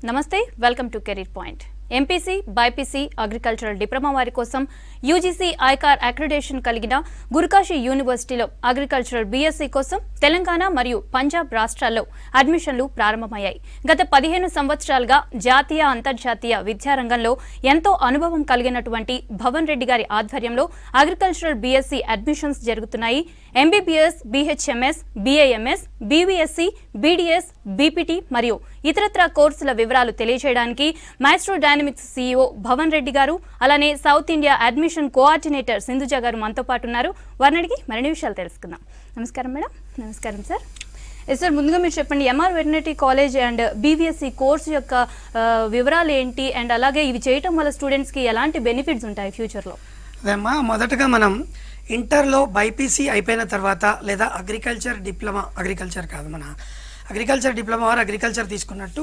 నమస్తే welcome to career point MPC BiPC agricultural diploma వారి కోసం యూజీసీ ఐకార్ అక్రిడేషన్ కలిగిన గురుకాశీ యూనివర్సిటీలో అగ్రికల్చరల్ బీఎస్సీ కోసం తెలంగాణ మరియు పంజాబ్ రాష్ట్రాల్లో అడ్మిషన్లు ప్రారంభమయ్యాయి గత పదిహేను సంవత్సరాలుగా జాతీయ అంతర్జాతీయ విద్యారంగంలో ఎంతో అనుభవం కలిగినటువంటి భవన్ రెడ్డి గారి ఆధ్వర్యంలో అగ్రికల్చరల్ బీఎస్సీ అడ్మిషన్స్ జరుగుతున్నాయి MBBS BHMS BAMS BVSc BDS BPT మరియు ఇతరత్ర కోర్సుల వివరాలు తెలియజేయడానికి maestro dynamics CEO Bhavan Reddy గారు అలానే south India admission coordinator Sindhuja గారు మనతో పాటు ఉన్నారు వారిని అడిగి మరిన్ని విషయాలు తెలుసుకుందాం నమస్కారం మేడం నమస్కారం సార్ ఎస్ సార్ ముందుగా మీరు చెప్పండి MR veterinary college and BVSc course యొక్క ఆ, వివరాలు ఏంటి అండ్ అలాగే ఇవి చేయటం వల్ల స్టూడెంట్స్కి ఎలాంటి బెనిఫిట్స్ ఉంటాయి ఫ్యూచర్లో అదేమ్మా మొదటగా మనం ఇంటర్లో బైపీసీ అయిపోయిన తర్వాత లేదా అగ్రికల్చర్ డిప్లొమా అగ్రికల్చర్ కాదు మన అగ్రికల్చర్ డిప్లొమా వారు అగ్రికల్చర్ తీసుకున్నట్టు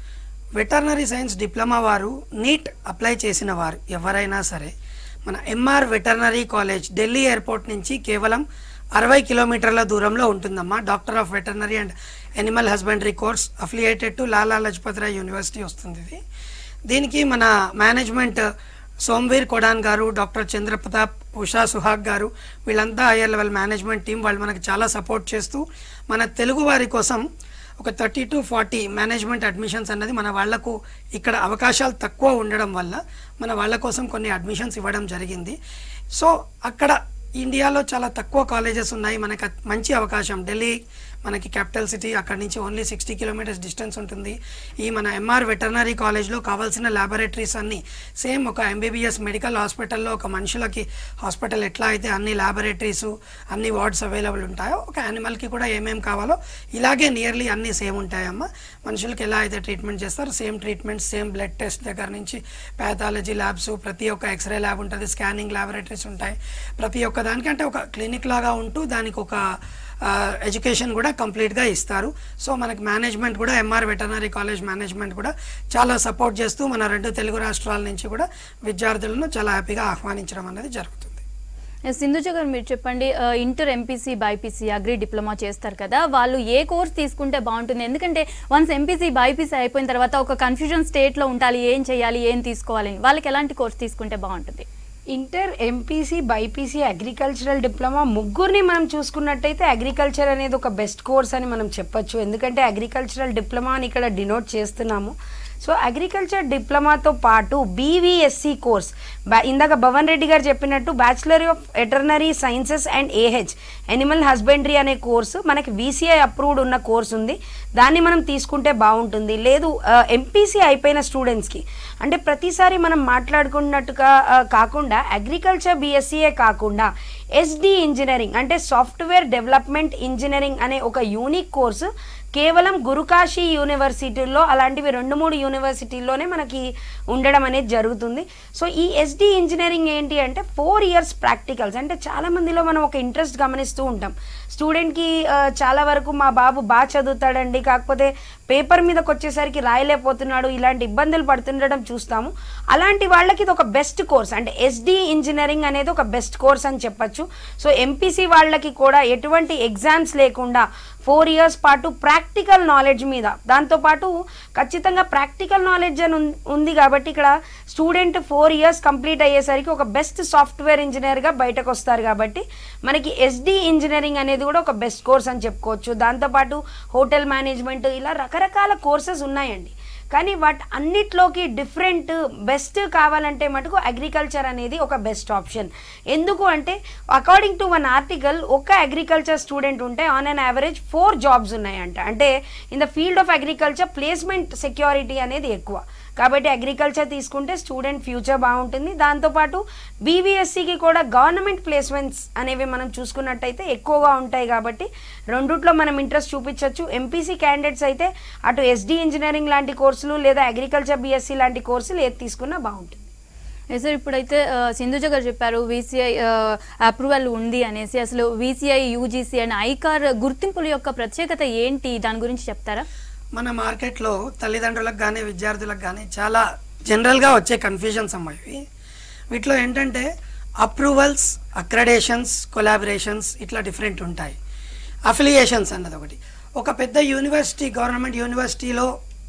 వెటర్నరీ సైన్స్ డిప్లొమా వారు నీట్ అప్లై చేసిన వారు ఎవరైనా సరే మన MR veterinary college Delhi airport నుంచి కేవలం అరవై కిలోమీటర్ల దూరంలో ఉంటుందమ్మా doctor of veterinary and animal husbandry course affiliated to Lala Lajpat Rai university వస్తుంది ఇది దీనికి మన మేనేజ్మెంట్ సోమ్వీర్ కొడాన్ గారు డాక్టర్ చంద్రప్రతాప్ ఉషా సుహాగ్ గారు వీళ్ళంతా హైయర్ లెవెల్ మేనేజ్మెంట్ టీం వాళ్ళు మనకి చాలా సపోర్ట్ చేస్తూ మన తెలుగు వారి కోసం ఒక thirty to forty management admissions అన్నది మన వాళ్లకు ఇక్కడ అవకాశాలు తక్కువ ఉండడం వల్ల మన వాళ్ళ కోసం కొన్ని అడ్మిషన్స్ ఇవ్వడం జరిగింది సో అక్కడ ఇండియాలో చాలా తక్కువ కాలేజెస్ ఉన్నాయి మనకి అత్- మంచి అవకాశం ఢిల్లీ మనకి క్యాపిటల్ సిటీ అక్కడి నుంచి ఓన్లీ సిక్స్టీ కిలోమీటర్స్ డిస్టెన్స్ ఉంటుంది ఈ మన ఎంఆర్ వెటర్నరీ కాలేజ్లో కావాల్సిన ల్యాబొరేటరీస్ అన్నీ సేమ్ ఒక ఎంబీబీఎస్ మెడికల్ హాస్పిటల్లో ఒక మనుషులకి హాస్పిటల్ ఎట్లా అయితే అన్ని ల్యాబొరేటరీస్ అన్ని వార్డ్స్ అవైలబుల్ ఉంటాయో ఒక యానిమల్కి కూడా ఏమేం కావాలో ఇలాగే నియర్లీ అన్నీ సేమ్ ఉంటాయమ్మా మనుషులకి ఎలా అయితే ట్రీట్మెంట్ చేస్తారో same treatment same blood test దగ్గర నుంచి ప్యాథాలజీ ల్యాబ్స్ ప్రతి ఒక్క ఎక్స్రే ల్యాబ్ ఉంటుంది స్కానింగ్ ల్యాబొరేటరీస్ ఉంటాయి ప్రతి ఒక్క దానికి అంటే ఒక క్లినిక్ లాగా ఉంటూ దానికి ఒక ఎడ్యుకేషన్ కూడా కంప్లీట్గా ఇస్తారు సో మనకి మేనేజ్మెంట్ కూడా ఎంఆర్ వెటర్నరీ కాలేజ్ మేనేజ్మెంట్ కూడా చాలా సపోర్ట్ చేస్తూ మన రెండు తెలుగు రాష్ట్రాల నుంచి కూడా విద్యార్థులను చాలా హ్యాపీగా ఆహ్వానించడం అనేది జరుగుతుంది ఎస్, సింధుజ గారు మీరు చెప్పండి ఆ, inter MPC BiPC agri diploma చేస్తారు కదా వాళ్ళు ఏ కోర్స్ తీసుకుంటే బాగుంటుంది ఎందుకంటే వన్స్ ఎంపీసీ బైపీసీ అయిపోయిన తర్వాత ఒక కన్ఫ్యూజన్ స్టేట్లో ఉండాలి ఏం చేయాలి ఏం తీసుకోవాలని వాళ్ళకి ఎలాంటి కోర్స్ తీసుకుంటే బాగుంటుంది inter MPC BiPC agricultural diploma ముగ్గురిని మనం చూసుకున్నట్టయితే అగ్రికల్చర్ అనేది ఒక బెస్ట్ కోర్స్ అని మనం చెప్పొచ్చు ఎందుకంటే అగ్రికల్చరల్ డిప్లొమా అని ఇక్కడ డినోట్ చేస్తున్నాము సో అగ్రికల్చర్ డిప్లొమాతో పాటు బీవీఎస్సి కోర్స్ బా ఇందాక భవన్ రెడ్డి గారు చెప్పినట్టు bachelor of veterinary sciences and AH animal husbandry అనే కోర్సు మనకి వీసీఐ అప్రూవ్డ్ ఉన్న కోర్స్ ఉంది దాన్ని మనం తీసుకుంటే బాగుంటుంది లేదు ఎంపీసీ అయిపోయిన స్టూడెంట్స్కి అంటే ప్రతిసారి మనం మాట్లాడుకున్నట్టుగా ఆ, కాకుండా అగ్రికల్చర్ బీఎస్సీఏ కాకుండా ఎస్డి ఇంజనీరింగ్ అంటే సాఫ్ట్వేర్ డెవలప్మెంట్ ఇంజనీరింగ్ అనే ఒక యూనిక్ కోర్సు కేవలం గురుకాశీ యూనివర్సిటీల్లో అలాంటివి రెండు మూడు యూనివర్సిటీల్లోనే మనకి ఉండడం అనేది జరుగుతుంది సో ఈ ఎస్డి ఇంజనీరింగ్ ఏంటి అంటే ఫోర్ ఇయర్స్ ప్రాక్టికల్స్ అంటే చాలా మందిలో మనం ఒక ఇంట్రెస్ట్ గమనిస్తూ ఉంటాం స్టూడెంట్కి ఆ, చాలా వరకు మా బాబు బాగా చదువుతాడండి కాకపోతే పేపర్ మీదకి వచ్చేసరికి రాయలేకపోతున్నాడు ఇలాంటి ఇబ్బందులు పడుతుండడం చూస్తాము అలాంటి వాళ్ళకి ఇది ఒక బెస్ట్ కోర్స్ అంటే ఎస్డి ఇంజనీరింగ్ అనేది ఒక బెస్ట్ కోర్స్ అని చెప్పొచ్చు సో ఎంపీసీ వాళ్ళకి కూడా ఎటువంటి ఎగ్జామ్స్ లేకుండా ఫోర్ ఇయర్స్ పాటు ప్రాక్టికల్ నాలెడ్జ్ మీద దాంతోపాటు ఖచ్చితంగా ప్రాక్టికల్ నాలెడ్జ్ అని ఉం- ఉంది కాబట్టి ఇక్కడ స్టూడెంట్ ఫోర్ ఇయర్స్ కంప్లీట్ అయ్యేసరికి ఒక బెస్ట్ సాఫ్ట్వేర్ ఇంజనీర్గా బయటకు వస్తారు కాబట్టి మనకి ఎస్డి ఇంజనీరింగ్ అనేది కూడా ఒక బెస్ట్ కోర్స్ అని చెప్పుకోవచ్చు దాంతోపాటు హోటల్ మేనేజ్మెంట్ ఇలా రకరకాల కోర్సెస్ ఉన్నాయండి కానీ వాటి అన్నిట్లోకి డిఫరెంట్ బెస్ట్ కావాలంటే మటుకు అగ్రికల్చర్ అనేది ఒక బెస్ట్ ఆప్షన్ ఎందుకు అంటే అకార్డింగ్ టు వన్ ఆర్టికల్ ఒక అగ్రికల్చర్ స్టూడెంట్ ఉంటే on an average four jobs ఉన్నాయంట అంటే in the field of agriculture placement security అనేది ఎక్కువ కాబట్టి అగ్రికల్చర్ తీసుకుంటే స్టూడెంట్ ఫ్యూచర్ బాగుంటుంది దాంతోపాటు బీవీఎస్సీకి కూడా గవర్నమెంట్ ప్లేస్మెంట్స్ అనేవి మనం చూసుకున్నట్టయితే ఎక్కువగా ఉంటాయి కాబట్టి రెండిట్లో మనం ఇంట్రెస్ట్ చూపించవచ్చు ఎంపీసీ క్యాండిడేట్స్ అయితే అటు ఎస్డి ఇంజనీరింగ్ లాంటి కోర్సులు లేదా అగ్రికల్చర్ బీఎస్సీ లాంటి కోర్సులు ఏది తీసుకున్నా బాగుంటుంది ఎస్ సార్ ఇప్పుడైతే ఆ, సింధుజ గారు చెప్పారు వీసీఐ అప్రూవల్ ఉంది అనేసి అసలు వీసీఐ యూజీసీ అండ్ ఐకార్ గుర్తింపుల యొక్క ప్రత్యేకత ఏంటి దాని గురించి చెప్తారా మన మార్కెట్లో తల్లిదండ్రులకు కానీ విద్యార్థులకు కానీ చాలా జనరల్గా వచ్చే కన్ఫ్యూజన్స్ అమ్మా ఇవి వీటిలో ఏంటంటే అప్రూవల్స్ అక్రడేషన్స్ కొలాబరేషన్స్ ఇట్లా డిఫరెంట్ ఉంటాయి అఫిలియేషన్స్ అన్నది ఒకటి ఒక పెద్ద యూనివర్సిటీ గవర్నమెంట్ యూనివర్సిటీలో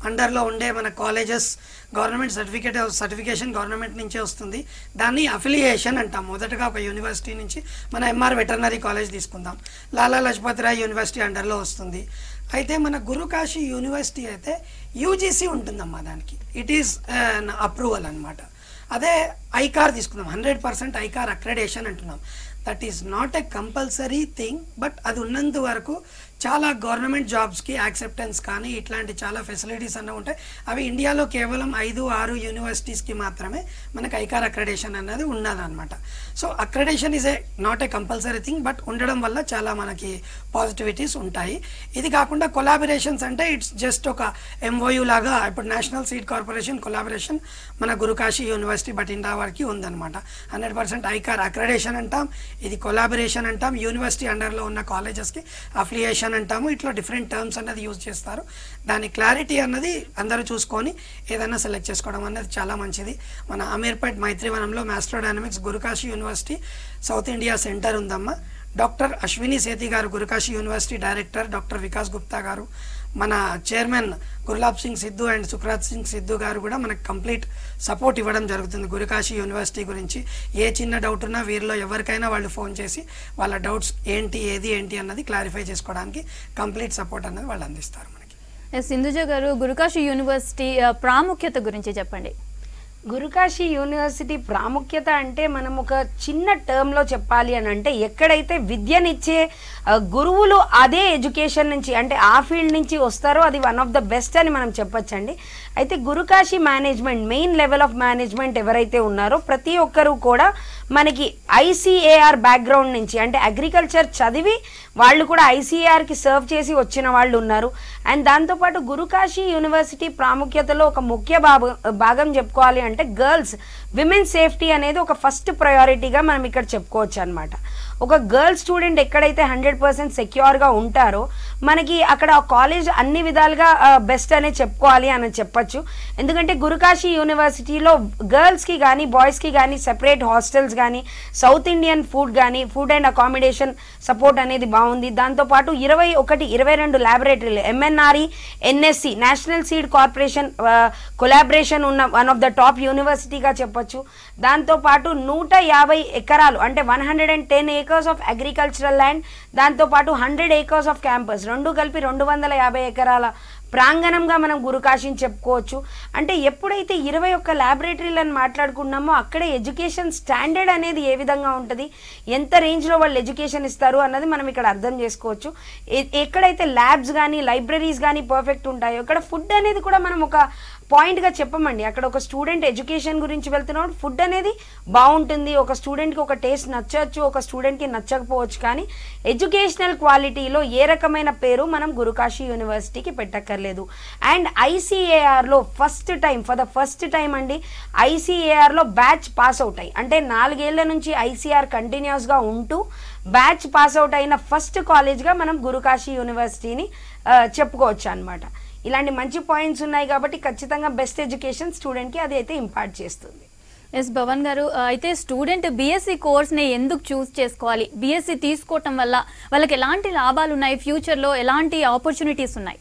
అండర్లో ఉండే మన colleges government certificate certification government నుంచే వస్తుంది దాన్ని అఫిలియేషన్ అంటాం మొదటగా ఒక యూనివర్సిటీ నుంచి మన ఎంఆర్ వెటర్నరీ కాలేజ్ తీసుకుందాం లాలా లజపత్ రాయ్ యూనివర్సిటీ అండర్లో వస్తుంది అయితే మన గురుకాశీ యూనివర్సిటీ అయితే యూజీసీ ఉంటుందమ్మా దానికి ఇట్ ఈస్ అప్రూవల్ అన్నమాట అదే ఐకార్ తీసుకుందాం హండ్రెడ్ పర్సెంట్ ఐకార్ అక్రెడేషన్ అంటున్నాం that is not a compulsory thing but అది ఉన్నంత వరకు చాలా గవర్నమెంట్ జాబ్స్కి యాక్సెప్టెన్స్ కానీ ఇట్లాంటి చాలా ఫెసిలిటీస్ అన్న ఉంటాయి అవి ఇండియాలో కేవలం ఐదు ఆరు యూనివర్సిటీస్కి మాత్రమే మనకు ఐకార్ అక్రెడేషన్ అన్నది ఉన్నదన్నమాట so accreditation is a not a compulsory thing but ఉండడం వల్ల చాలా మనకి పాజిటివిటీస్ ఉంటాయి ఇది కాకుండా కొలాబరేషన్స్ అంటే ఇట్స్ జస్ట్ ఒక ఎంఓయూ లాగా ఇప్పుడు నేషనల్ సీడ్ కార్పొరేషన్ కొలాబరేషన్ మన గురుకాశీ యూనివర్సిటీ బటిండా వారికి ఉందన్నమాట హండ్రెడ్ పర్సెంట్ ఐకార్ అక్రెడేషన్ అంటాం ఇది కొలాబరేషన్ అంటాం యూనివర్సిటీ అండర్లో ఉన్న కాలేజెస్కి అఫిలియేషన్ అంటాము ఇట్లా డిఫరెంట్ టర్మ్స్ అన్నది యూజ్ చేస్తారు దాని క్లారిటీ అన్నది అందరూ చూసుకొని ఏదైనా సెలెక్ట్ చేసుకోవడం అనేది చాలా మంచిది మన అమీర్పేట్ మైత్రివనంలో maestro dynamics Gurukashi university south India centre ఉందమ్మా డాక్టర్ అశ్విని సేతి గారు Gurukashi university director doctor Vikas Gupta గారు మన చైర్మన్ గుర్లాబ్ సింగ్ సిద్ధు అండ్ సుఖ్రాత్ సింగ్ సిద్ధు గారు కూడా మనకు కంప్లీట్ సపోర్ట్ ఇవ్వడం జరుగుతుంది గురుకాశీ యూనివర్సిటీ గురించి ఏ చిన్న డౌట్ ఉన్నా వీరిలో ఎవరికైనా వాళ్ళు ఫోన్ చేసి వాళ్ళ డౌట్స్ ఏంటి ఏది ఏంటి అన్నది క్లారిఫై చేసుకోవడానికి కంప్లీట్ సపోర్ట్ అన్నది వాళ్ళు అందిస్తారు మనకి ఎస్ సింధుజ గారు గురుకాశీ యూనివర్సిటీ ఆ, ప్రాముఖ్యత గురించి చెప్పండి గురుకాశీ యూనివర్సిటీ ప్రాముఖ్యత అంటే మనం ఒక చిన్న టర్మ్లో చెప్పాలి అని అంటే ఎక్కడైతే విద్యనిచ్చే ఆ, గురువులు అదే ఎడ్యుకేషన్ నుంచి అంటే ఆ ఫీల్డ్ నుంచి వస్తారో అది వన్ ఆఫ్ ద బెస్ట్ అని మనం చెప్పొచ్చండి అయితే Gurukashi management main level of management ఎవరైతే ఉన్నారో ప్రతి ఒక్కరూ కూడా మనకి ఐసీఏఆర్ బ్యాక్గ్రౌండ్ నుంచి అంటే అగ్రికల్చర్ చదివి వాళ్ళు కూడా ఐసీఏఆర్కి సర్వ్ చేసి వచ్చిన వాళ్ళు ఉన్నారు అండ్ దాంతోపాటు గురుకాశీ యూనివర్సిటీ ప్రాముఖ్యతలో ఒక ముఖ్య భాగం భాగం చెప్పుకోవాలి అంటే గర్ల్స్ విమెన్ సేఫ్టీ అనేది ఒక ఫస్ట్ ప్రయారిటీగా మనం ఇక్కడ చెప్పుకోవచ్చు అనమాట ఒక గర్ల్ స్టూడెంట్ ఎక్కడైతే హండ్రెడ్ పర్సెంట్ సెక్యూర్గా ఉంటారో మనకి అక్కడ ఆ కాలేజ్ అన్ని విధాలుగా బెస్ట్ అనే చెప్పుకోవాలి అని చెప్పొచ్చు ఎందుకంటే గురుకాశీ యూనివర్సిటీలో గర్ల్స్కి కానీ బాయ్స్కి కానీ సెపరేట్ హాస్టల్స్ కానీ సౌత్ ఇండియన్ ఫుడ్ కానీ ఫుడ్ అండ్ అకామిడేషన్ సపోర్ట్ అనేది బాగుంది దాంతోపాటు ఇరవై ఒకటి ఇరవై రెండు ల్యాబొరేటరీలు MNRE NSC national seed corporation collaboration ఉన్న వన్ ఆఫ్ ద టాప్ యూనివర్సిటీగా చెప్పొచ్చు దాంతోపాటు నూట యాభై ఎకరాలు అంటే one hundred and ten acres of agricultural land దాంతోపాటు హండ్రెడ్ ఏకర్స్ ఆఫ్ క్యాంపస్ రెండు కలిపి రెండు వందల యాభై ఎకరాల ప్రాంగణంగా మనం గురుకాశిని చెప్పుకోవచ్చు అంటే ఎప్పుడైతే ఇరవై ఒక్క ల్యాబొరేటరీలను మాట్లాడుకున్నామో అక్కడే ఎడ్యుకేషన్ స్టాండర్డ్ అనేది ఏ విధంగా ఉంటుంది ఎంత రేంజ్లో వాళ్ళు ఎడ్యుకేషన్ ఇస్తారు అన్నది మనం ఇక్కడ అర్థం చేసుకోవచ్చు ఎ- ఎక్కడైతే ల్యాబ్స్ కానీ లైబ్రరీస్ కానీ పర్ఫెక్ట్ ఉంటాయో ఇక్కడ ఫుడ్ అనేది కూడా మనం ఒక పాయింట్గా చెప్పమండి అక్కడ ఒక స్టూడెంట్ ఎడ్యుకేషన్ గురించి వెళ్తున్నప్పుడు ఫుడ్ అనేది బాగుంటుంది ఒక స్టూడెంట్కి ఒక టేస్ట్ నచ్చవచ్చు ఒక స్టూడెంట్కి నచ్చకపోవచ్చు కానీ ఎడ్యుకేషనల్ క్వాలిటీలో ఏ రకమైన పేరు మనం గురుకాశీ యూనివర్సిటీకి పెట్టక్కర్లేదు అండ్ ఐసీఏఆర్లో first time for the first time అండి ఐసీఏఆర్లో బ్యాచ్ పాస్ అవుట్ అయ్యి అంటే నాలుగేళ్ల నుంచి ఐసీఆర్ కంటిన్యూస్గా ఉంటూ బ్యాచ్ పాస్ అవుట్ అయిన ఫస్ట్ కాలేజ్గా మనం గురుకాశీ యూనివర్సిటీని ఆ, చెప్పుకోవచ్చు అనమాట ఇలాంటి మంచి పాయింట్స్ ఉన్నాయి కాబట్టి ఖచ్చితంగా బెస్ట్ ఎడ్యుకేషన్ స్టూడెంట్కి అది అయితే ఇంపార్ట్ చేస్తుంది ఎస్ భవన్ గారు ఆ, అయితే స్టూడెంట్ బీఎస్సీ కోర్స్ని ఎందుకు చూస్ చేసుకోవాలి బీఎస్సీ తీసుకోవటం వల్ల వాళ్ళకి ఎలాంటి లాభాలు ఉన్నాయి ఫ్యూచర్లో ఎలాంటి ఆపర్చునిటీస్ ఉన్నాయి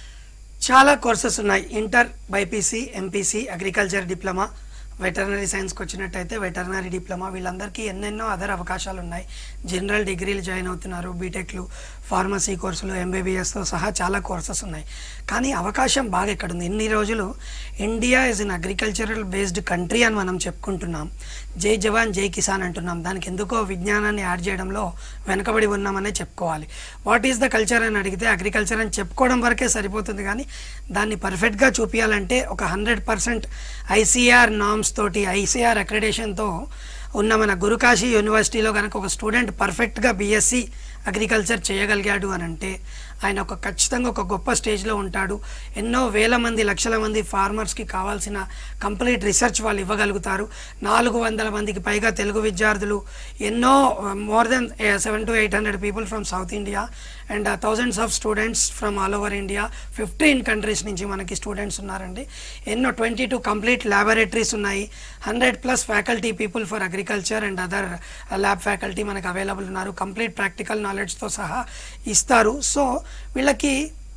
చాలా కోర్సెస్ ఉన్నాయి inter BiPC MPC agriculture diploma veterinary సైన్స్కి వచ్చినట్టయితే వెటర్నరీ డిప్లొమా వీళ్ళందరికీ ఎన్నెన్నో అదర్ అవకాశాలు ఉన్నాయి జనరల్ డిగ్రీలు జాయిన్ అవుతున్నారు బీటెక్లు ఫార్మసీ కోర్సులు ఎంబీబీఎస్తో సహా చాలా కోర్సెస్ ఉన్నాయి కానీ అవకాశం బాగా ఎక్కడుంది ఇన్ని రోజులు India is in agricultural based country అని మనం చెప్పుకుంటున్నాం జై జవాన్ జై కిసాన్ అంటున్నాం దానికి ఎందుకో విజ్ఞానాన్ని యాడ్ చేయడంలో వెనకబడి ఉన్నామనే చెప్పుకోవాలి వాట్ ఈస్ ద కల్చర్ అని అడిగితే అగ్రికల్చర్ అని చెప్పుకోవడం వరకే సరిపోతుంది కానీ దాన్ని పర్ఫెక్ట్గా చూపించాలంటే ఒక హండ్రెడ్ పర్సెంట్ ఐసీఆర్ నామ్స్ తోటి ఐసీఆర్ అక్రెడేషన్తో ఉన్న మన గురుకాశీ యూనివర్సిటీలో కనుక ఒక స్టూడెంట్ పర్ఫెక్ట్గా బీఎస్సీ అగ్రికల్చర్ చేయగలిగాడు అని అంటే ఆయన ఒక ఖచ్చితంగా ఒక గొప్ప స్టేజ్లో ఉంటాడు ఎన్నో వేల మంది లక్షల మంది ఫార్మర్స్కి కావాల్సిన కంప్లీట్ రీసెర్చ్ వాళ్ళు ఇవ్వగలుగుతారు నాలుగు వందల మందికి పైగా తెలుగు విద్యార్థులు ఎన్నో more than seven to eight hundred people from south India and thousands of students from all over India fifteen countries నుంచి మనకి స్టూడెంట్స్ ఉన్నారండి ఎన్నో ట్వంటీ టూ కంప్లీట్ ల్యాబొరేటరీస్ ఉన్నాయి hundred plus faculty people for agriculture and other lab faculty మనకు available ఉన్నారు complete practical నాలెడ్జ్తో సహా ఇస్తారు సో వీళ్ళకి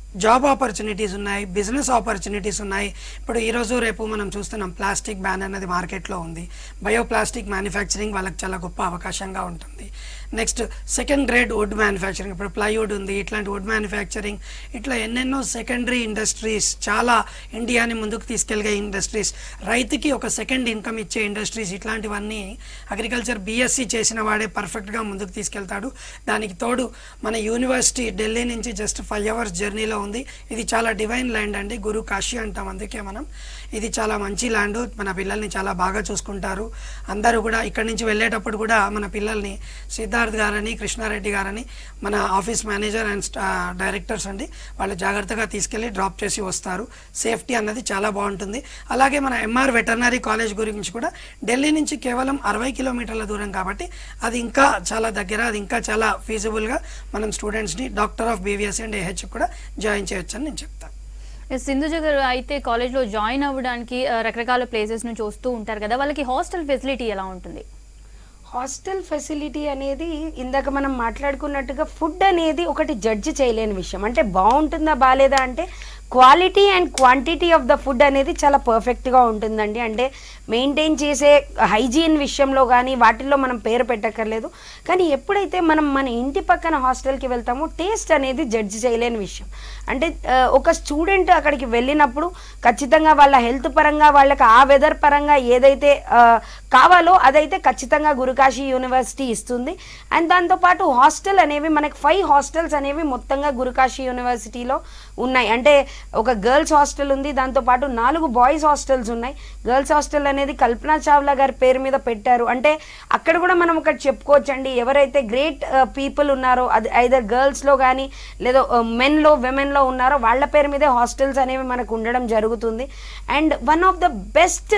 జాబ్ ఆపర్చునిటీస్ ఉన్నాయి బిజినెస్ ఆపర్చునిటీస్ ఉన్నాయి ఇప్పుడు ఈరోజు రేపు మనం చూస్తున్నాం ప్లాస్టిక్ బ్యాన్ అనేది మార్కెట్లో ఉంది బయో ప్లాస్టిక్ మ్యానుఫ్యాక్చరింగ్ వాళ్ళకి చాలా గొప్ప అవకాశంగా ఉంటుంది next second grade wood manufacturing ఇప్పుడు ప్లైవుడ్ ఉంది ఇట్లాంటి వుడ్ మ్యానుఫ్యాక్చరింగ్ ఇట్లా ఎన్నెన్నో సెకండరీ ఇండస్ట్రీస్ చాలా ఇండియాని ముందుకు తీసుకెళ్ళే ఇండస్ట్రీస్ రైతుకి ఒక సెకండ్ ఇన్కమ్ ఇచ్చే ఇండస్ట్రీస్ ఇట్లాంటివన్నీ అగ్రికల్చర్ బీఎస్సీ చేసిన వాడే పర్ఫెక్ట్గా ముందుకు తీసుకెళ్తాడు దానికి తోడు మన యూనివర్సిటీ ఢిల్లీ నుంచి జస్ట్ ఫైవ్ అవర్స్ జర్నీలో ఉంది ఇది చాలా డివైన్ ల్యాండ్ అండి గురు కాశీ అంటాం అందుకే మనం ఇది చాలా మంచి ల్యాండ్ మన పిల్లల్ని చాలా బాగా చూసుకుంటారు అందరూ కూడా ఇక్కడి నుంచి వెళ్ళేటప్పుడు కూడా మన పిల్లల్ని సిద్ధార్థ్ గారని కృష్ణారెడ్డి గారని మన ఆఫీస్ మేనేజర్ అండ్ డైరెక్టర్స్ అండి వాళ్ళు జాగ్రత్తగా తీసుకెళ్ళి డ్రాప్ చేసి వస్తారు సేఫ్టీ అన్నది చాలా బాగుంటుంది అలాగే మన ఎంఆర్ వెటర్నరీ కాలేజ్ గురించి కూడా ఢిల్లీ నుంచి కేవలం అరవై కిలోమీటర్ల దూరం కాబట్టి అది ఇంకా చాలా దగ్గర అది ఇంకా చాలా ఫీజిబుల్గా మనం స్టూడెంట్స్ని doctor of BVS and AH కూడా జాయిన్ చేయొచ్చు అని నేను చెప్తాను ఎస్, సింధుజ గారు అయితే కాలేజ్లో జాయిన్ అవ్వడానికి ఆ, రకరకాల ప్లేసెస్ నుంచి వస్తూ ఉంటారు కదా వాళ్ళకి హాస్టల్ ఫెసిలిటీ ఎలా ఉంటుంది హాస్టల్ ఫెసిలిటీ అనేది ఇందాక మనం మాట్లాడుకున్నట్టుగా ఫుడ్ అనేది ఒకటి జడ్జి చేయలేని విషయం అంటే బాగుంటుందా బాగాలేదా అంటే quality and quantity of the food అనేది చాలా పర్ఫెక్ట్గా ఉంటుందండి అంటే మెయింటైన్ చేసే హైజీన్ విషయంలో కానీ వాటిల్లో మనం పేరు పెట్టక్కర్లేదు కానీ ఎప్పుడైతే మనం మన ఇంటి పక్కన హాస్టల్కి వెళ్తామో టేస్ట్ అనేది జడ్జి చేయలేని విషయం అంటే ఆ, ఒక స్టూడెంట్ అక్కడికి వెళ్ళినప్పుడు ఖచ్చితంగా వాళ్ళ హెల్త్ పరంగా వాళ్ళకి ఆ వెదర్ పరంగా ఏదైతే ఆ, కావాలో అదైతే ఖచ్చితంగా గురుకాశీ యూనివర్సిటీ ఇస్తుంది అండ్ దాంతోపాటు హాస్టల్ అనేవి మనకి ఫైవ్ హాస్టల్స్ అనేవి మొత్తంగా గురుకాశీ యూనివర్సిటీలో ఉన్నాయి అంటే ఒక గర్ల్స్ హాస్టల్ ఉంది దాంతోపాటు నాలుగు బాయ్స్ హాస్టల్స్ ఉన్నాయి గర్ల్స్ హాస్టల్ అనేది కల్పనా చావ్లా గారి పేరు మీద పెట్టారు అంటే అక్కడ కూడా మనం ఒకటి చెప్పుకోవచ్చు అండి ఎవరైతే గ్రేట్ పీపుల్ ఉన్నారో అది ఐదర్ గర్ల్స్లో కానీ లేదా మెన్లో విమెన్లో ఉన్నారో వాళ్ళ పేరు మీదే హాస్టల్స్ అనేవి మనకు ఉండడం జరుగుతుంది and one of the best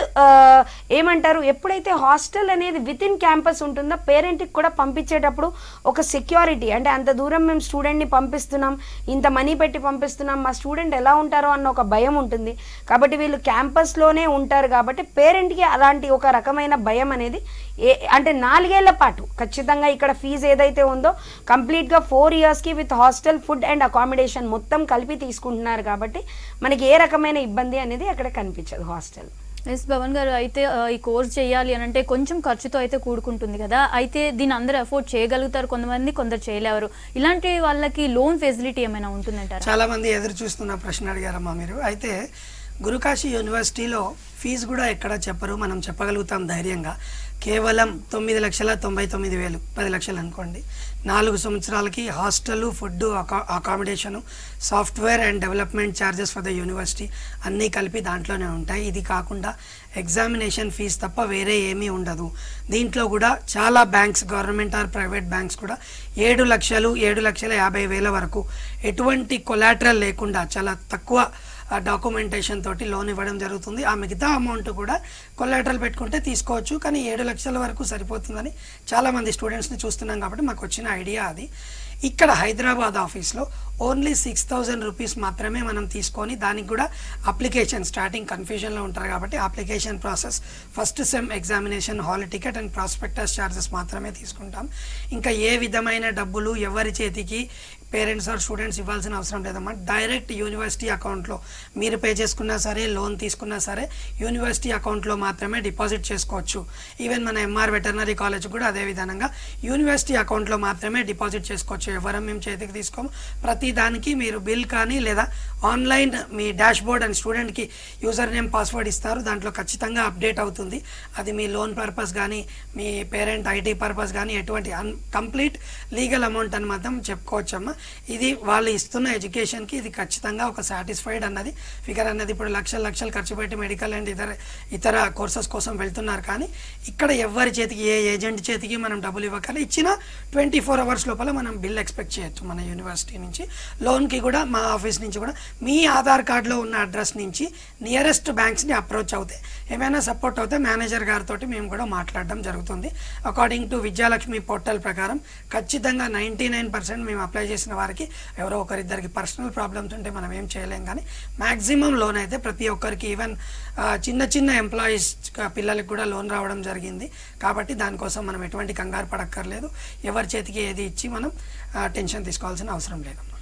ఏమంటారు ఎప్పుడైతే హాస్టల్ అనేది విత్ ఇన్ క్యాంపస్ ఉంటుందో పేరెంట్కి కూడా పంపించేటప్పుడు ఒక సెక్యూరిటీ అంటే అంత దూరం మేము స్టూడెంట్ని పంపిస్తున్నాం ఇంత మనీ పెట్టి పంపిస్తున్నాం మా స్టూడెంట్ ఎలా ఉంటారో అన్న ఒక భయం ఉంటుంది కాబట్టి వీళ్ళు క్యాంపస్లోనే ఉంటారు కాబట్టి పేరెంట్కి అలాంటి ఒక రకమైన భయం అనేది ఏ అంటే నాలుగేళ్ల పాటు ఖచ్చితంగా ఇక్కడ ఫీజు ఏదైతే ఉందో కంప్లీట్గా ఫోర్ ఇయర్స్కి with hostel food and accommodation మొత్తం కలిపి తీసుకుంటున్నారు కాబట్టి మనకి ఏ రకమైన ఇబ్బంది అనేది అక్కడ కనిపించదు హాస్టల్ ఎస్ భవన్ గారు అయితే ఆ, ఈ కోర్స్ చేయాలి అని అంటే కొంచెం ఖర్చుతో అయితే కూడుకుంటుంది కదా అయితే దీన్ని అందరూ అఫోర్డ్ చేయగలుగుతారు కొంతమంది కొందరు చేయలేరు ఇలాంటి వాళ్ళకి లోన్ ఫెసిలిటీ ఏమైనా ఉంటుందంటారా చాలా మంది ఎదురు చూస్తున్న ప్రశ్న అడిగారమ్మా మీరు అయితే గురుకాశీ యూనివర్సిటీలో ఫీజు కూడా ఎక్కడ చెప్పరు మనం చెప్పగలుగుతాం ధైర్యంగా కేవలం తొమ్మిది లక్షల తొంభై తొమ్మిది వేలు పది లక్షలు అనుకోండి నాలుగు సంవత్సరాలకి హాస్టల్ ఫుడ్ అకా accommodation software and development charges for the university అన్నీ కలిపి దాంట్లోనే ఉంటాయి ఇది కాకుండా ఎగ్జామినేషన్ ఫీజు తప్ప వేరే ఏమీ ఉండదు దీంట్లో కూడా చాలా banks government or private banks కూడా ఏడు లక్షలు ఏడు లక్షల యాభై వేల వరకు ఎటువంటి కొలాటరల్ లేకుండా చాలా తక్కువ డాక్యుమెంటేషన్ తోటి లోన్ ఇవ్వడం జరుగుతుంది ఆ మిగతా అమౌంట్ కూడా కొలాటరల్ పెట్టుకుంటే తీసుకోవచ్చు కానీ ఏడు లక్షల వరకు సరిపోతుందని చాలామంది స్టూడెంట్స్ని చూస్తున్నాం కాబట్టి మాకు వచ్చిన ఐడియా అది ఇక్కడ హైదరాబాద్ ఆఫీస్లో ఓన్లీ సిక్స్ థౌజండ్ రూపీస్ మాత్రమే మనం తీసుకొని దానికి కూడా అప్లికేషన్ స్టార్టింగ్ కన్ఫ్యూజన్లో ఉంటారు కాబట్టి application process first sem examination hall ticket and prospectus charges మాత్రమే తీసుకుంటాం ఇంకా ఏ విధమైన డబ్బులు ఎవరి చేతికి పేరెంట్స్ ఆర్ స్టూడెంట్స్ ఇవ్వాల్సిన అవసరం లేదమ్మా డైరెక్ట్ యూనివర్సిటీ అకౌంట్లో మీరు పే చేసుకున్నా సరే లోన్ తీసుకున్నా సరే యూనివర్సిటీ అకౌంట్లో మాత్రమే డిపాజిట్ చేసుకోవచ్చు ఈవెన్ మన ఎంఆర్ వెటర్నరీ కాలేజ్ కూడా అదే విధంగా యూనివర్సిటీ అకౌంట్లో మాత్రమే డిపాజిట్ చేసుకోవచ్చు ఎవరం మేము చేతికి తీసుకోము ప్రతి దానికి మీరు బిల్ కానీ లేదా ఆన్లైన్ మీ డాష్ బోర్డ్ అండ్ స్టూడెంట్కి యూజర్ నేమ్ పాస్వర్డ్ ఇస్తారు దాంట్లో ఖచ్చితంగా అప్డేట్ అవుతుంది అది మీ లోన్ పర్పస్ కానీ మీ పేరెంట్ ఐటీ పర్పస్ కానీ ఎటువంటి అన్ కంప్లీట్ లీగల్ అమౌంట్ అని మాత్రం చెప్పుకోవచ్చమ్మా ఇది వాళ్ళు ఇస్తున్న ఎడ్యుకేషన్కి ఇది ఖచ్చితంగా ఒక సాటిస్ఫైడ్ అన్నది ఫిగర్ అన్నది ఇప్పుడు లక్షలు లక్షలు ఖర్చు పెట్టి మెడికల్ అండ్ ఇతర ఇతర కోర్సెస్ కోసం వెళ్తున్నారు కానీ ఇక్కడ ఎవరి చేతికి ఏ ఏజెంట్ చేతికి మనం డబ్బులు ఇవ్వకలే ఇచ్చిన ట్వంటీ ఫోర్ అవర్స్ లోపల మనం బిల్ ఎక్స్పెక్ట్ చేయొచ్చు మన యూనివర్సిటీ నుంచి లోన్కి కూడా మా ఆఫీస్ నుంచి కూడా మీ ఆధార్ కార్డులో ఉన్న అడ్రస్ నుంచి నియరెస్ట్ బ్యాంక్స్ని అప్రోచ్ అవుతే ఏమైనా సపోర్ట్ అవుతే మేనేజర్ గారితో మేము కూడా మాట్లాడడం జరుగుతుంది అకార్డింగ్ టు విద్యాలక్ష్మి పోర్టల్ ప్రకారం ఖచ్చితంగా నైంటీ నైన్ పర్సెంట్ మేము అప్లై చేసిన వారికి ఎవరో ఒకరిద్దరికి పర్సనల్ ప్రాబ్లమ్స్ ఉంటే మనం ఏం చేయలేం కానీ మ్యాక్సిమం లోన్ అయితే ప్రతి ఒక్కరికి ఈవెన్ చిన్న చిన్న ఎంప్లాయీస్ పిల్లలకి కూడా లోన్ రావడం జరిగింది కాబట్టి దానికోసం మనం ఎటువంటి కంగారు పడక్కర్లేదు ఎవరి చేతికి ఏది ఇచ్చి మనం టెన్షన్ తీసుకోవాల్సిన అవసరం లేదమ్మా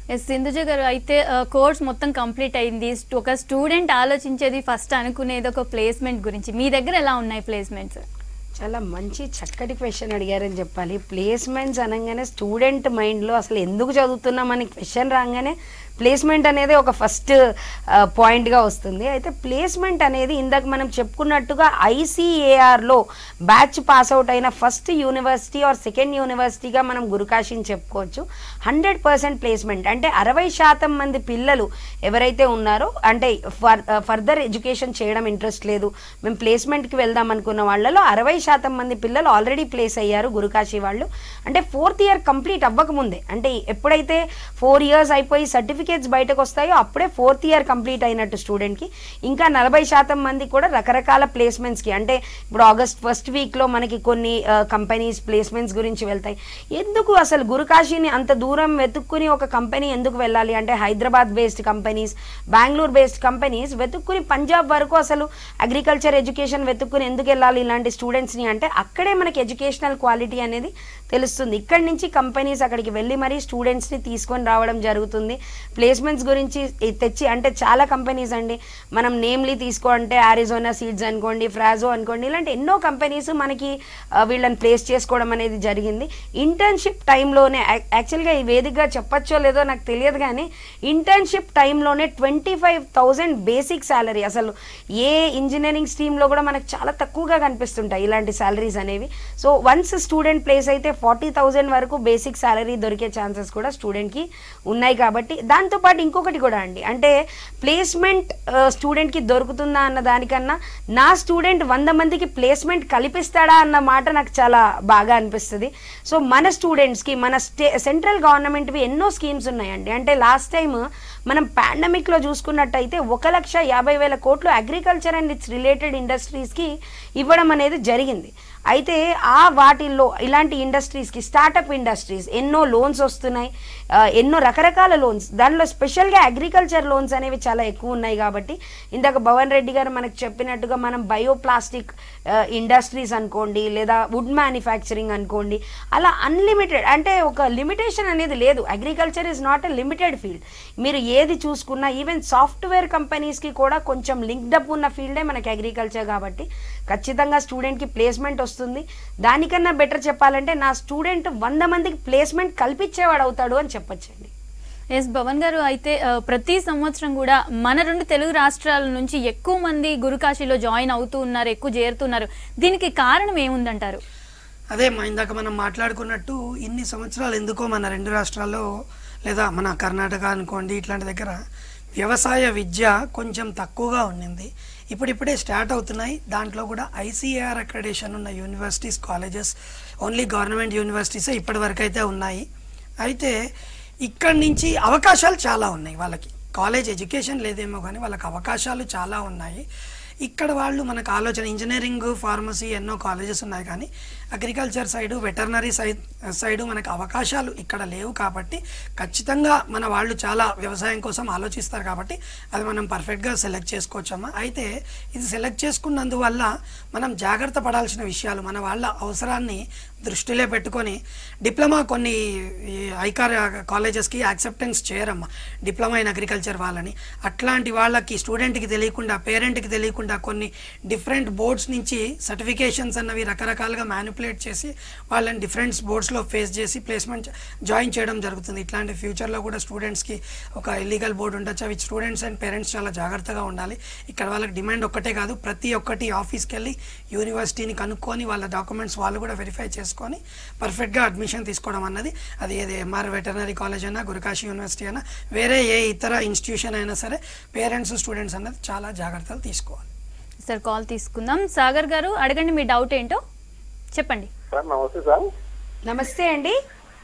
ఎస్ సింధుజ గారు అయితే కోర్స్ మొత్తం కంప్లీట్ అయింది స్ట్- ఒక స్టూడెంట్ ఆలోచించేది ఫస్ట్ అనుకునేది ఒక ప్లేస్మెంట్ గురించి మీ దగ్గర ఎలా ఉన్నాయి ప్లేస్మెంట్స్ చాలా మంచి చక్కటి క్వశ్చన్ అడిగారని చెప్పాలి ప్లేస్మెంట్స్ అనగానే స్టూడెంట్ మైండ్లో అసలు ఎందుకు చదువుతున్నామని క్వశ్చన్ రాగానే ప్లేస్మెంట్ అనేది ఒక ఫస్ట్ పాయింట్గా వస్తుంది అయితే ప్లేస్మెంట్ అనేది ఇందాక మనం చెప్పుకున్నట్టుగా ఐసీఏఆర్లో బ్యాచ్ పాస్ అవుట్ అయిన ఫస్ట్ యూనివర్సిటీ ఆర్ సెకండ్ యూనివర్సిటీగా మనం గురుకాశిని చెప్పుకోవచ్చు హండ్రెడ్ పర్సెంట్ ప్లేస్మెంట్ అంటే అరవై శాతం మంది పిల్లలు ఎవరైతే ఉన్నారో అంటే ఫర్ ఫర్దర్ ఎడ్యుకేషన్ చేయడం ఇంట్రెస్ట్ లేదు మేము ప్లేస్మెంట్కి వెళ్దాం అనుకున్న వాళ్ళలో అరవై శాతం మంది పిల్లలు ఆల్రెడీ ప్లేస్ అయ్యారు గురుకాశి వాళ్ళు అంటే ఫోర్త్ ఇయర్ కంప్లీట్ అవ్వకముందే అంటే ఎప్పుడైతే ఫోర్ ఇయర్స్ అయిపోయి సర్టిఫికేట్స్ బయటకు వస్తాయో అప్పుడే ఫోర్త్ ఇయర్ కంప్లీట్ అయినట్టు స్టూడెంట్కి ఇంకా నలభై శాతం మంది కూడా రకరకాల ప్లేస్మెంట్స్కి అంటే ఇప్పుడు ఆగస్ట్ ఫస్ట్ వీక్లో మనకి కొన్ని కంపెనీస్ ప్లేస్మెంట్స్ గురించి వెళ్తాయి ఎందుకు అసలు గురుకాశిని అంత దూరం వెతుక్కుని ఒక కంపెనీ ఎందుకు వెళ్ళాలి అంటే Hyderabad based companies Bengaluru based companies వెతుక్కుని పంజాబ్ వరకు అసలు అగ్రికల్చర్ ఎడ్యుకేషన్ వెతుక్కుని ఎందుకు వెళ్ళాలి ఇలాంటి స్టూడెంట్స్ని అంటే అక్కడే మనకి ఎడ్యుకేషనల్ క్వాలిటీ అనేది తెలుస్తుంది ఇక్కడి నుంచి కంపెనీస్ అక్కడికి వెళ్ళి మరీ స్టూడెంట్స్ని తీసుకొని రావడం జరుగుతుంది ప్లేస్మెంట్స్ గురించి ఈ తెచ్చి అంటే చాలా కంపెనీస్ అండి మనం నేమ్లీ తీసుకో అంటే ఆరిజోనా సీడ్స్ అనుకోండి ఫ్రాజో అనుకోండి ఇలాంటి ఎన్నో కంపెనీస్ మనకి ఆ, వీళ్ళని ప్లేస్ చేసుకోవడం అనేది జరిగింది ఇంటర్న్షిప్ టైంలోనే యాక్చువల్గా ఈ వేదికగా చెప్పచ్చో లేదో నాకు తెలియదు కానీ ఇంటర్న్షిప్ టైంలోనే twenty five thousand basic salary అసలు ఏ ఇంజనీరింగ్ స్ట్రీమ్లో కూడా మనకు చాలా తక్కువగా కనిపిస్తుంటాయి ఇలాంటి శాలరీస్ అనేవి సో వన్స్ స్టూడెంట్ ప్లేస్ అయితే ఫార్టీ థౌజండ్ వరకు బేసిక్ శాలరీ దొరికే ఛాన్సెస్ కూడా స్టూడెంట్కి ఉన్నాయి కాబట్టి దాంతోపాటు ఇంకొకటి కూడా అండి అంటే ప్లేస్మెంట్ స్టూడెంట్కి దొరుకుతుందా అన్న దానికన్నా నా స్టూడెంట్ వంద మందికి ప్లేస్మెంట్ కల్పిస్తాడా అన్న మాట నాకు చాలా బాగా అనిపిస్తుంది సో మన స్టూడెంట్స్కి మన స్టే సెంట్రల్ గవర్నమెంట్వి ఎన్నో స్కీమ్స్ ఉన్నాయండి అంటే లాస్ట్ టైం మనం పాండమిక్లో చూసుకున్నట్టయితే ఒక లక్ష యాభై వేల కోట్లు అగ్రికల్చర్ అండ్ ఇట్స్ రిలేటెడ్ ఇండస్ట్రీస్కి ఇవ్వడం అనేది జరిగింది అయితే ఆ వాటిల్లో ఇలాంటి ఇండస్ట్రీస్కి స్టార్టప్ ఇండస్ట్రీస్ ఎన్నో లోన్స్ వస్తున్నాయి ఆ, ఎన్నో రకరకాల లోన్స్ దానిలో స్పెషల్గా అగ్రికల్చర్ లోన్స్ అనేవి చాలా ఎక్కువ ఉన్నాయి కాబట్టి ఇందాక భవన్ రెడ్డి గారు మనకు చెప్పినట్టుగా మనం బయోప్లాస్టిక్ ఇండస్ట్రీస్ అనుకోండి లేదా వుడ్ మ్యానుఫ్యాక్చరింగ్ అనుకోండి అలా అన్లిమిటెడ్ అంటే ఒక లిమిటేషన్ అనేది లేదు agriculture is not a limited field మీరు ఏది చూసుకున్నా ఈవెన్ సాఫ్ట్వేర్ కంపెనీస్కి కూడా కొంచెం లింక్డ్ అప్ ఉన్న ఫీల్డే మనకి అగ్రికల్చర్ కాబట్టి ఖచ్చితంగా స్టూడెంట్కి ప్లేస్మెంట్ వస్తుంది దానికన్నా బెటర్ చెప్పాలంటే నా స్టూడెంట్ వంద మందికి ప్లేస్మెంట్ కల్పించేవాడు అవుతాడు అని చెప్పొచ్చండి ఎస్ భవన్ గారు అయితే ఆ, ప్రతి సంవత్సరం కూడా మన రెండు తెలుగు రాష్ట్రాల నుంచి ఎక్కువ మంది గురుకాశీలో జాయిన్ అవుతూ ఉన్నారు ఎక్కువ చేరుతున్నారు దీనికి కారణం ఏముందంటారు అదే మా ఇందాక మనం మాట్లాడుకున్నట్టు ఇన్ని సంవత్సరాలు ఎందుకో మన రెండు రాష్ట్రాల్లో లేదా మన కర్ణాటక అనుకోండి ఇట్లాంటి దగ్గర వ్యవసాయ విద్య కొంచెం తక్కువగా ఉండింది ఇప్పుడిప్పుడే స్టార్ట్ అవుతున్నాయి దాంట్లో కూడా ఐసీఆర్ అక్రెడేషన్ ఉన్న యూనివర్సిటీస్ కాలేజెస్ ఓన్లీ గవర్నమెంట్ యూనివర్సిటీసే ఇప్పటి వరకు అయితే ఉన్నాయి అయితే ఇక్కడి నుంచి అవకాశాలు చాలా ఉన్నాయి వాళ్ళకి కాలేజ్ ఎడ్యుకేషన్ లేదేమో కానీ వాళ్ళకి అవకాశాలు చాలా ఉన్నాయి ఇక్కడ వాళ్ళు మనకు ఆలోచన ఇంజనీరింగ్ ఫార్మసీ ఎన్నో కాలేజెస్ ఉన్నాయి కానీ agriculture side veterinary side side మనకు అవకాశాలు ఇక్కడ లేవు కాబట్టి ఖచ్చితంగా మన వాళ్ళు చాలా వ్యవసాయం కోసం ఆలోచిస్తారు కాబట్టి అది మనం పర్ఫెక్ట్గా సెలెక్ట్ చేసుకోవచ్చమ్మా అయితే ఇది సెలెక్ట్ చేసుకున్నందువల్ల మనం జాగ్రత్త పడాల్సిన విషయాలు మన వాళ్ళ అవసరాన్ని దృష్టిలో పెట్టుకొని డిప్లొమా కొన్ని ఈ ఐకార్ కాలేజెస్కి యాక్సెప్టెన్స్ చేయరమ్మా డిప్లొమా ఇన్ అగ్రికల్చర్ వాళ్ళని అట్లాంటి వాళ్ళకి స్టూడెంట్కి తెలియకుండా పేరెంట్కి తెలియకుండా కొన్ని డిఫరెంట్ బోర్డ్స్ నుంచి సర్టిఫికేషన్స్ అన్నవి రకరకాలుగా మ్యానిపులేట్ చేసి వాళ్ళని డిఫరెంట్ బోర్డ్స్లో ఫేస్ చేసి ప్లేస్మెంట్ జాయిన్ చేయడం జరుగుతుంది ఇట్లాంటి ఫ్యూచర్లో కూడా స్టూడెంట్స్కి ఒక ఇల్లీగల్ బోర్డు ఉండొచ్చు అవి స్టూడెంట్స్ అండ్ పేరెంట్స్ చాలా జాగ్రత్తగా ఉండాలి ఇక్కడ వాళ్ళకి డిమాండ్ ఒక్కటే కాదు ప్రతి ఒక్కటి ఆఫీస్కి వెళ్ళి యూనివర్సిటీని కనుక్కొని వాళ్ళ డాక్యుమెంట్స్ వాళ్ళు కూడా వెరిఫై చేసుకొని పర్ఫెక్ట్గా అడ్మిషన్ తీసుకోవడం అన్నది అది ఏది ఎంఆర్ వెటర్నరీ కాలేజ్ అయినా గురుకాశి యూనివర్సిటీ అయినా వేరే ఏ ఇతర ఇన్స్టిట్యూషన్ అయినా సరే పేరెంట్స్ స్టూడెంట్స్ అన్నది చాలా జాగ్రత్తలు తీసుకోవాలి సార్ కాల్ తీసుకుందాం సాగర్ గారు అడగండి మీ డౌట్ ఏంటో చెప్పండి సార్ నమస్తే సార్ నమస్తే అండి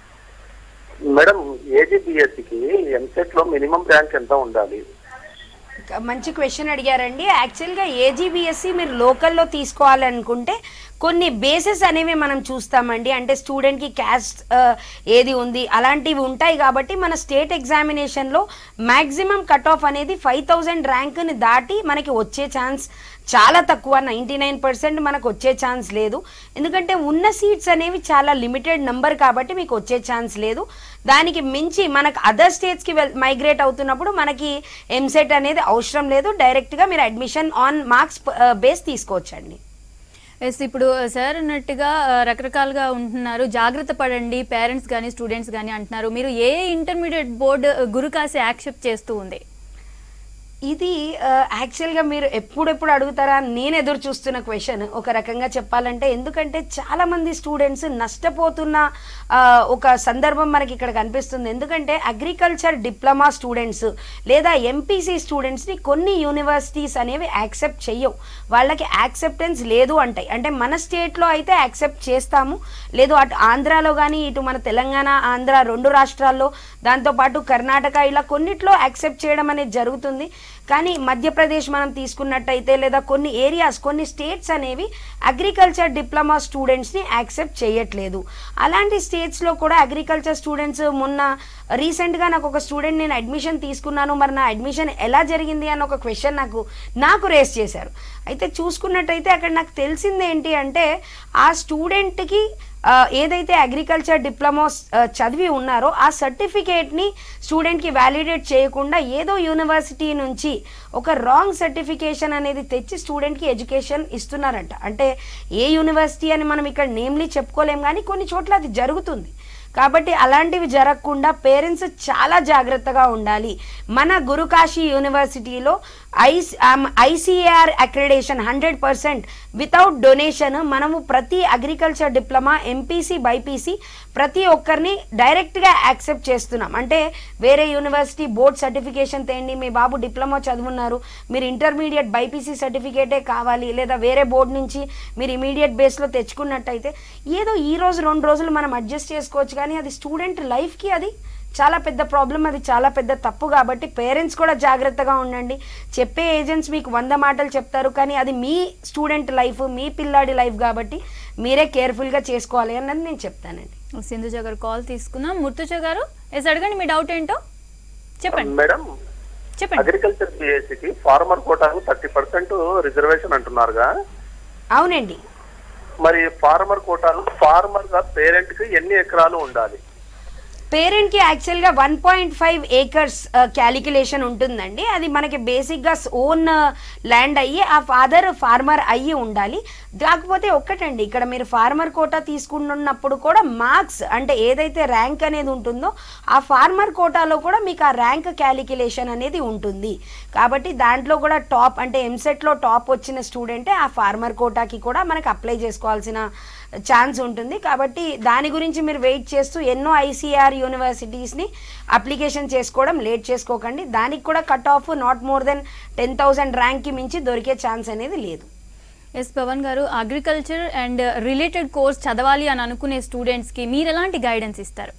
మేడం ఏజీబీఎస్సికి ఎంసెట్ లో మినిమం ర్యాంక్ ఎంత ఉండాలి మంచి క్వశ్చన్ అడిగారండి యాక్చువల్గా ఏజీబీఎస్సి మీరు లోకల్లో తీసుకోవాలనుకుంటే కొన్ని బేసెస్ అనేవి మనం చూస్తామండి అంటే స్టూడెంట్కి క్యాస్ట్ ఏది ఉంది అలాంటివి ఉంటాయి కాబట్టి మన స్టేట్ ఎగ్జామినేషన్లో మ్యాక్సిమం కట్ ఆఫ్ అనేది ఫైవ్ థౌజండ్ ర్యాంక్ని దాటి మనకి వచ్చే ఛాన్స్ చాలా తక్కువ నైంటీ నైన్ పర్సెంట్ మనకు వచ్చే ఛాన్స్ లేదు ఎందుకంటే ఉన్న సీట్స్ అనేవి చాలా లిమిటెడ్ నెంబర్ కాబట్టి మీకు వచ్చే ఛాన్స్ లేదు దానికి మించి మనకు అదర్ స్టేట్స్కి వెల్ మైగ్రేట్ అవుతున్నప్పుడు మనకి ఎంసెట్ అనేది అవసరం లేదు డైరెక్ట్గా మీరు అడ్మిషన్ ఆన్ మార్క్స్ బేస్ తీసుకోవచ్చండి ఎస్ ఇప్పుడు సార్ అన్నట్టుగా ఆ, రకరకాలుగా ఉంటున్నారు జాగ్రత్త పడండి పేరెంట్స్ కానీ స్టూడెంట్స్ కానీ అంటున్నారు మీరు ఏ ఇంటర్మీడియట్ బోర్డు గురుకాసి యాక్సెప్ట్ చేస్తూ ఉంది ఇది ఆ, యాక్చువల్గా మీరు ఎప్పుడెప్పుడు అడుగుతారా అని నేను ఎదురు చూస్తున్న క్వశ్చన్ ఒక రకంగా చెప్పాలంటే ఎందుకంటే చాలా మంది స్టూడెంట్స్ నష్టపోతున్న ఆ, ఒక సందర్భం మనకి ఇక్కడ కనిపిస్తుంది ఎందుకంటే అగ్రికల్చర్ డిప్లొమా స్టూడెంట్స్ లేదా ఎంపీసీ స్టూడెంట్స్ని కొన్ని యూనివర్సిటీస్ అనేవి యాక్సెప్ట్ చెయ్యవు వాళ్ళకి యాక్సెప్టెన్స్ లేదు అంటాయి అంటే మన స్టేట్లో అయితే యాక్సెప్ట్ చేస్తాము లేదు అటు ఆంధ్రాలో కానీ ఇటు మన తెలంగాణ ఆంధ్ర రెండు రాష్ట్రాల్లో దాంతోపాటు కర్ణాటక ఇలా కొన్నిట్లో యాక్సెప్ట్ చేయడం అనేది జరుగుతుంది కానీ మధ్యప్రదేశ్ మనం తీసుకున్నట్టయితే లేదా కొన్ని ఏరియాస్ కొన్ని స్టేట్స్ అనేవి అగ్రికల్చర్ డిప్లొమా స్టూడెంట్స్ని యాక్సెప్ట్ చేయట్లేదు అలాంటి స్టేట్స్లో కూడా అగ్రికల్చర్ స్టూడెంట్స్ మొన్న రీసెంట్గా నాకు ఒక స్టూడెంట్ నేను అడ్మిషన్ తీసుకున్నాను మరి నా అడ్మిషన్ ఎలా జరిగింది అన్న ఒక క్వశ్చన్ నాకు నాకు రేస్ చేశారు అయితే చూసుకున్నట్టయితే అక్కడ నాకు తెలిసింది ఏంటి అంటే ఆ స్టూడెంట్కి ఆ, ఏదైతే అగ్రికల్చర్ డిప్లొమా ఆ, చదివి ఉన్నారో ఆ సర్టిఫికేట్ని స్టూడెంట్కి వ్యాలిడేట్ చేయకుండా ఏదో యూనివర్సిటీ నుంచి ఒక రాంగ్ సర్టిఫికేషన్ అనేది తెచ్చి స్టూడెంట్కి ఎడ్యుకేషన్ ఇస్తున్నారంట అంటే ఏ యూనివర్సిటీ అని మనం ఇక్కడ నేమ్లీ చెప్పుకోలేం కానీ కొన్ని చోట్ల అది జరుగుతుంది కాబట్టి అలాంటివి జరగకుండా పేరెంట్స్ చాలా జాగ్రత్తగా ఉండాలి మన గురుకాశీ యూనివర్సిటీలో ఐస్ ICR accreditation hundred percent without donation మనము ప్రతి అగ్రికల్చర్ డిప్లొమా ఎంపీసీ బైపీసీ ప్రతి ఒక్కరిని డైరెక్ట్గా యాక్సెప్ట్ చేస్తున్నాం అంటే వేరే యూనివర్సిటీ బోర్డ్ సర్టిఫికేషన్ తేండి మీ బాబు డిప్లొమా చదువున్నారు మీరు ఇంటర్మీడియట్ బైపీసీ సర్టిఫికేటే కావాలి లేదా వేరే బోర్డు నుంచి మీరు ఇమీడియట్ బేస్లో తెచ్చుకున్నట్టయితే ఏదో ఈ రోజు రెండు రోజులు మనం అడ్జస్ట్ చేసుకోవచ్చు కానీ అది స్టూడెంట్ లైఫ్కి అది చాలా పెద్ద ప్రాబ్లం అది చాలా పెద్ద తప్పు కాబట్టి పేరెంట్స్ కూడా జాగ్రత్తగా ఉండండి చెప్పే ఏజెంట్స్ మీకు వంద మాటలు చెప్తారు కానీ అది మీ స్టూడెంట్ లైఫ్ మీ పిల్లాడి లైఫ్ కాబట్టి మీరే కేర్ఫుల్గా చేసుకోవాలి అన్నది నేను చెప్తానండి సింధుజ గారు కాల్ తీసుకుందాం ముర్తుజ గారు ఎస్ అడగండి మీ డౌట్ ఏంటో చెప్పండి మేడం చెప్పండి అగ్రికల్చర్ బిఎస్సికి ఫార్మర్ కోటాకు థర్టీ పర్సెంట్ రిజర్వేషన్ అంటున్నారుగా అవునండి మరి ఫార్మర్ కోటాలు ఫార్మర్ గా పేరెంట్ కి ఎన్ని ఎకరాలు ఉండాలి పేరెంట్కి యాక్చువల్గా one point five acres calculation ఉంటుందండి అది మనకి బేసిక్గా ఓన్ ల్యాండ్ అయ్యి ఆ ఫాదర్ ఫార్మర్ అయ్యి ఉండాలి కాకపోతే ఒక్కటండి ఇక్కడ మీరు ఫార్మర్ కోటా తీసుకుంటున్నప్పుడు కూడా మార్క్స్ అంటే ఏదైతే ర్యాంక్ అనేది ఉంటుందో ఆ ఫార్మర్ కోటాలో కూడా మీకు ఆ ర్యాంక్ క్యాలిక్యులేషన్ అనేది ఉంటుంది కాబట్టి దాంట్లో కూడా టాప్ అంటే ఎంసెట్లో టాప్ వచ్చిన స్టూడెంటే ఆ ఫార్మర్ కోటాకి కూడా మనకి అప్లై చేసుకోవాల్సిన ఛాన్స్ ఉంటుంది కాబట్టి దాని గురించి మీరు వెయిట్ చేస్తూ ఎన్నో ఐసీఆర్ యూనివర్సిటీస్ని అప్లికేషన్ చేసుకోవడం లేట్ చేసుకోకండి దానికి కూడా cut off not more than ten thousand ర్యాంక్కి మించి దొరికే ఛాన్స్ అనేది లేదు ఎస్ పవన్ గారు అగ్రికల్చర్ అండ్ రిలేటెడ్ కోర్స్ చదవాలి అని అనుకునే స్టూడెంట్స్కి మీరు ఎలాంటి గైడెన్స్ ఇస్తారు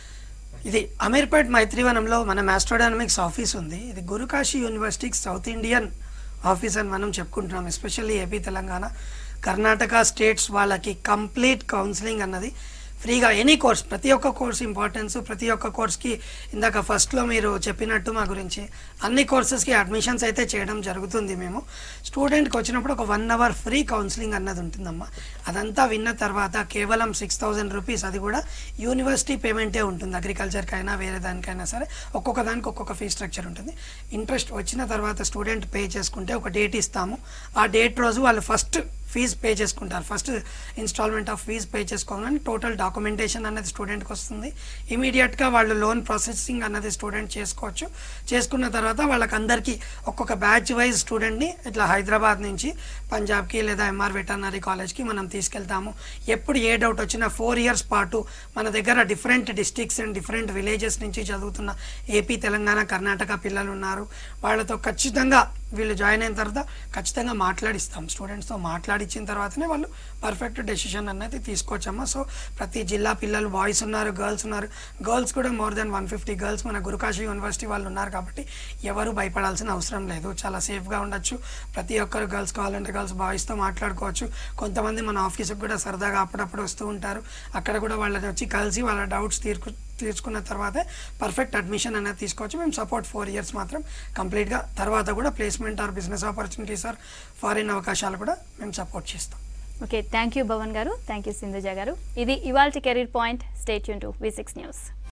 ఇది అమీర్పేట్ మైత్రివనంలో మన మాస్ట్రోడైనమిక్స్ ఆఫీస్ ఉంది ఇది గురుకాశీ యూనివర్సిటీకి సౌత్ ఇండియన్ ఆఫీస్ అని మనం చెప్పుకుంటున్నాం especially AP Telangana Karnataka states వాళ్ళకి కంప్లీట్ కౌన్సిలింగ్ అన్నది ఫ్రీగా ఎనీ కోర్స్ ప్రతి ఒక్క కోర్స్ ఇంపార్టెన్స్ ప్రతి ఒక్క కోర్స్కి ఇందాక ఫస్ట్లో మీరు చెప్పినట్టు మా గురించి అన్ని కోర్సెస్కి అడ్మిషన్స్ అయితే చేయడం జరుగుతుంది మేము స్టూడెంట్కి వచ్చినప్పుడు ఒక వన్ అవర్ ఫ్రీ కౌన్సిలింగ్ అన్నది ఉంటుందమ్మా అదంతా విన్న తర్వాత కేవలం సిక్స్ థౌజండ్ రూపీస్ అది కూడా యూనివర్సిటీ పేమెంటే ఉంటుంది అగ్రికల్చర్కైనా వేరే దానికైనా సరే ఒక్కొక్క దానికి ఒక్కొక్క ఫీ స్ట్రక్చర్ ఉంటుంది ఇంట్రెస్ట్ వచ్చిన తర్వాత స్టూడెంట్ పే చేసుకుంటే ఒక డేట్ ఇస్తాము ఆ డేట్ రోజు వాళ్ళు ఫస్ట్ ఫీజు పే చేసుకుంటారు first instalment of fee pay చేసుకోగానే టోటల్ డాక్యుమెంటేషన్ అనేది స్టూడెంట్కి వస్తుంది ఇమీడియట్గా వాళ్ళు లోన్ ప్రాసెసింగ్ అన్నది స్టూడెంట్ చేసుకోవచ్చు చేసుకున్న తర్వాత వాళ్ళకి అందరికీ ఒక్కొక్క బ్యాచ్ వైజ్ స్టూడెంట్ని ఇట్లా హైదరాబాద్ నుంచి పంజాబ్కి లేదా ఎంఆర్ వెటర్నరీ కాలేజ్కి మనం తీసుకెళ్తాము ఎప్పుడు ఏ డౌట్ వచ్చినా ఫోర్ ఇయర్స్ పాటు మన దగ్గర different districts and different villages నుంచి చదువుతున్న ఏపీ తెలంగాణ కర్ణాటక పిల్లలు ఉన్నారు వాళ్ళతో ఖచ్చితంగా వీళ్ళు జాయిన్ అయిన తర్వాత ఖచ్చితంగా మాట్లాడిస్తాం స్టూడెంట్స్తో మాట్లాడి కార్డ్ ఇచ్చిన తర్వాతనే వాళ్ళు పర్ఫెక్ట్ డెసిషన్ అనేది తీసుకోవచ్చమ్మా సో ప్రతి జిల్లా పిల్లలు బాయ్స్ ఉన్నారు గర్ల్స్ ఉన్నారు గర్ల్స్ కూడా more than one fifty girls మన గురుకాశి యూనివర్సిటీ వాళ్ళు ఉన్నారు కాబట్టి ఎవరు భయపడాల్సిన అవసరం లేదు చాలా సేఫ్గా ఉండొచ్చు ప్రతి ఒక్కరు గర్ల్స్ కావాలంటే గర్ల్స్ బాయ్స్తో మాట్లాడుకోవచ్చు కొంతమంది మన ఆఫీస్కి కూడా సరదాగా అప్పుడప్పుడు వస్తూ ఉంటారు అక్కడ కూడా వాళ్ళని వచ్చి కలిసి వాళ్ళ డౌట్స్ తీర్కు తీర్చుకున్న తర్వాతే పర్ఫెక్ట్ అడ్మిషన్ అనేది తీసుకోవచ్చు మేము సపోర్ట్ ఫోర్ ఇయర్స్ మాత్రం కంప్లీట్గా తర్వాత కూడా placement or business opportunities or foreign అవకాశాలు కూడా మేము సపోర్ట్ చేస్తాం ఓకే థ్యాంక్ యూ భవన్ గారు థ్యాంక్ యూ సింధుజ గారు ఇది ఇవాల్టి కెరీర్ పాయింట్ స్టేట్ యూన్ టు వి సిక్స్ న్యూస్